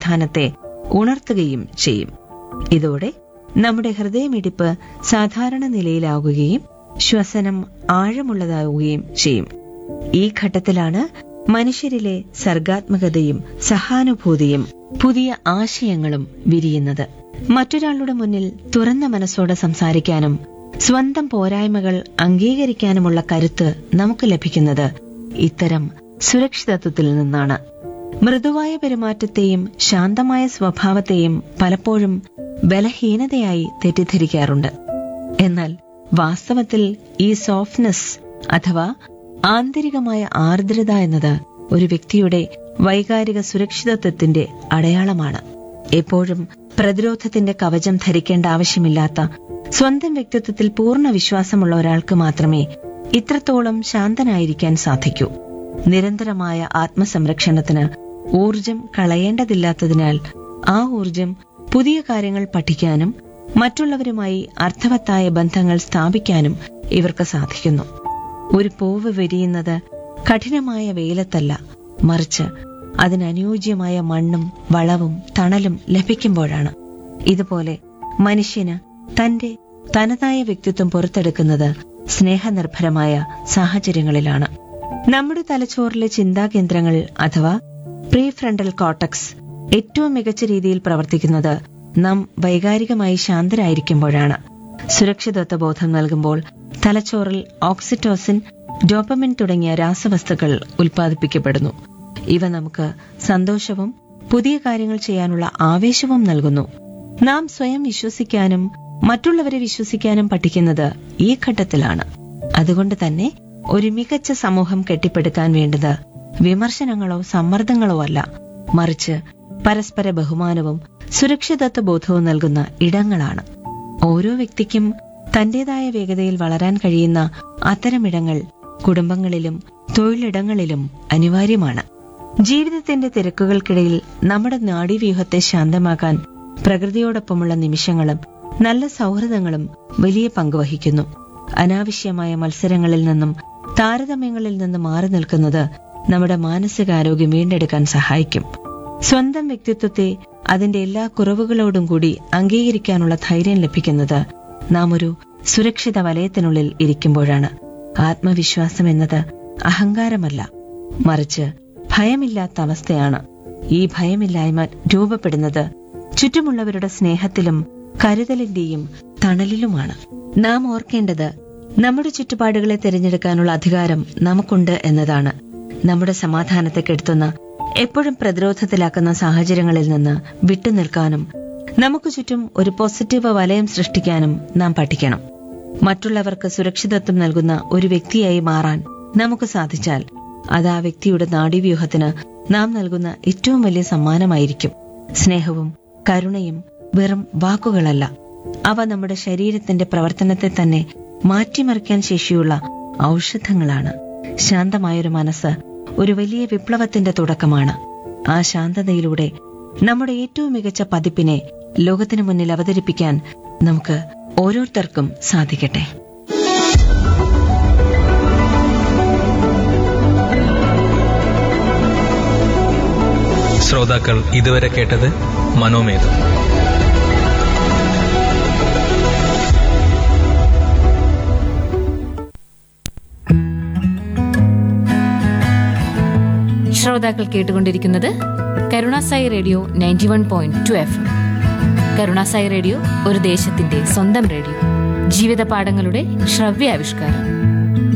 സംവിധാനത്തെ ഉണർത്തുകയും ചെയ്യും ഇതോടെ നമ്മുടെ ഹൃദയമിടിപ്പ് സാധാരണ നിലയിലാവുകയും ശ്വസനം ആഴമുള്ളതാവുകയും ചെയ്യും ഈ ഘട്ടത്തിലാണ് മനുഷ്യരിലെ സർഗാത്മകതയും സഹാനുഭൂതിയും പുതിയ ആശയങ്ങളും വിരിയുന്നത് മറ്റൊരാളുടെ മുന്നിൽ തുറന്ന മനസ്സോടെ സംസാരിക്കാനും സ്വന്തം പോരായ്മകൾ അംഗീകരിക്കാനുമുള്ള കരുത്ത് നമുക്ക് ലഭിക്കുന്നത് ഇത്തരം സുരക്ഷിതത്വത്തിൽ നിന്നാണ് മൃദുവായ പെരുമാറ്റത്തെയും ശാന്തമായ സ്വഭാവത്തെയും പലപ്പോഴും ബലഹീനതയായി തെറ്റിദ്ധരിക്കാറുണ്ട് എന്നാൽ വാസ്തവത്തിൽ ഈ സോഫ്റ്റ്നെസ് അഥവാ ആന്തരികമായ ആർദ്രത എന്നത് ഒരു വ്യക്തിയുടെ വൈകാരിക സുരക്ഷിതത്വത്തിന്റെ അടയാളമാണ് എപ്പോഴും പ്രതിരോധത്തിന്റെ കവചം ധരിക്കേണ്ട ആവശ്യമില്ലാത്ത സ്വന്തം വ്യക്തിത്വത്തിൽ പൂർണ്ണ വിശ്വാസമുള്ള ഒരാൾക്ക് മാത്രമേ ഇത്രത്തോളം ശാന്തനായിരിക്കാൻ സാധിക്കൂ നിരന്തരമായ ആത്മസംരക്ഷണത്തിന് ഊർജം കളയേണ്ടതില്ലാത്തതിനാൽ ആ ഊർജം പുതിയ കാര്യങ്ങൾ പഠിക്കാനും മറ്റുള്ളവരുമായി അർത്ഥവത്തായ ബന്ധങ്ങൾ സ്ഥാപിക്കാനും ഇവർക്ക് സാധിക്കുന്നു ഒരു പൂവ് വിരിയുന്നത് കഠിനമായ വെയിലത്തല്ല മറിച്ച് അതിനനുയോജ്യമായ മണ്ണും വളവും തണലും ലഭിക്കുമ്പോഴാണ് ഇതുപോലെ മനുഷ്യന് തന്റെ തനതായ വ്യക്തിത്വം പുറത്തെടുക്കുന്നത് സ്നേഹനിർഭരമായ സാഹചര്യങ്ങളിലാണ് നമ്മുടെ തലച്ചോറിലെ ചിന്താകേന്ദ്രങ്ങൾ അഥവാ പ്രീ ഫ്രണ്ടൽ കോട്ടക്സ് ഏറ്റവും മികച്ച രീതിയിൽ പ്രവർത്തിക്കുന്നത് നാം വൈകാരികമായി ശാന്തരായിരിക്കുമ്പോഴാണ് സുരക്ഷിതത്വ ബോധം നൽകുമ്പോൾ തലച്ചോറിൽ ഓക്സിറ്റോസിൻ ഡോപ്പമിൻ തുടങ്ങിയ രാസവസ്തുക്കൾ ഉൽപ്പാദിപ്പിക്കപ്പെടുന്നു ഇവ നമുക്ക് സന്തോഷവും പുതിയ കാര്യങ്ങൾ ചെയ്യാനുള്ള ആവേശവും നൽകുന്നു നാം സ്വയം വിശ്വസിക്കാനും മറ്റുള്ളവരെ വിശ്വസിക്കാനും പഠിക്കുന്നത് ഈ ഘട്ടത്തിലാണ് അതുകൊണ്ട് തന്നെ ഒരു മികച്ച സമൂഹം കെട്ടിപ്പടുക്കാൻ വേണ്ടത് വിമർശനങ്ങളോ സമ്മർദ്ദങ്ങളോ അല്ല മറിച്ച് പരസ്പര ബഹുമാനവും സുരക്ഷിതത്വ ബോധവും നൽകുന്ന ഇടങ്ങളാണ് ഓരോ വ്യക്തിക്കും തന്റേതായ വേഗതയിൽ വളരാൻ കഴിയുന്ന അത്തരമിടങ്ങൾ കുടുംബങ്ങളിലും തൊഴിലിടങ്ങളിലും അനിവാര്യമാണ് ജീവിതത്തിന്റെ തിരക്കുകൾക്കിടയിൽ നമ്മുടെ നാഡീവ്യൂഹത്തെ ശാന്തമാക്കാൻ പ്രകൃതിയോടൊപ്പമുള്ള നിമിഷങ്ങളും നല്ല സൗഹൃദങ്ങളും വലിയ പങ്കുവഹിക്കുന്നു അനാവശ്യമായ മത്സരങ്ങളിൽ നിന്നും താരതമ്യങ്ങളിൽ നിന്നും മാറി നിൽക്കുന്നത് നമ്മുടെ മാനസികാരോഗ്യം വീണ്ടെടുക്കാൻ സഹായിക്കും സ്വന്തം വ്യക്തിത്വത്തെ അതിന്റെ എല്ലാ കുറവുകളോടും കൂടി അംഗീകരിക്കാനുള്ള ധൈര്യം ലഭിക്കുന്നത് നാം ഒരു സുരക്ഷിത വലയത്തിനുള്ളിൽ ഇരിക്കുമ്പോഴാണ് ആത്മവിശ്വാസം എന്നത് അഹങ്കാരമല്ല മറിച്ച് ഭയമില്ലാത്ത അവസ്ഥയാണ് ഈ ഭയമില്ലായ്മ രൂപപ്പെടുന്നത് ചുറ്റുമുള്ളവരുടെ സ്നേഹത്തിലും കരുതലിന്റെയും തണലിലുമാണ് നാം ഓർക്കേണ്ടത് നമ്മുടെ ചുറ്റുപാടുകളെ തിരഞ്ഞെടുക്കാനുള്ള അധികാരം നമുക്കുണ്ട് എന്നതാണ് നമ്മുടെ സമാധാനത്തെ കെടുത്തുന്ന എപ്പോഴും പ്രതിരോധത്തിലാക്കുന്ന സാഹചര്യങ്ങളിൽ നിന്ന് വിട്ടുനിൽക്കാനും നമുക്ക് ചുറ്റും ഒരു പോസിറ്റീവ് വലയം സൃഷ്ടിക്കാനും നാം പഠിക്കണം മറ്റുള്ളവർക്ക് സുരക്ഷിതത്വം നൽകുന്ന ഒരു വ്യക്തിയായി മാറാൻ നമുക്ക് സാധിച്ചാൽ അത് ആ വ്യക്തിയുടെ നാഡീവ്യൂഹത്തിന് നാം നൽകുന്ന ഏറ്റവും വലിയ സമ്മാനമായിരിക്കും സ്നേഹവും കരുണയും വെറും വാക്കുകളല്ല അവ നമ്മുടെ ശരീരത്തിന്റെ പ്രവർത്തനത്തെ തന്നെ മാറ്റിമറിക്കാൻ ശേഷിയുള്ള ഔഷധങ്ങളാണ് ശാന്തമായൊരു മനസ്സ് ഒരു വലിയ വിപ്ലവത്തിന്റെ തുടക്കമാണ് ആ ശാന്തതയിലൂടെ നമ്മുടെ ഏറ്റവും മികച്ച പതിപ്പിനെ ലോകത്തിനു മുന്നിൽ അവതരിപ്പിക്കാൻ നമുക്ക് ഓരോരുത്തർക്കും സാധിക്കട്ടെ ശ്രോതാക്കൾ ഇതുവരെ കേട്ടത് മനോമേധം ശ്രോതാക്കൾ കേട്ടുകൊണ്ടിരിക്കുന്നത് Karunasai radio ninety one point two F Karunasai radio ഒരു ദേശത്തിന്റെ സ്വന്തം റേഡിയോ ജീവിത പാഠങ്ങളുടെ ശ്രവ്യാവിഷ്കാരം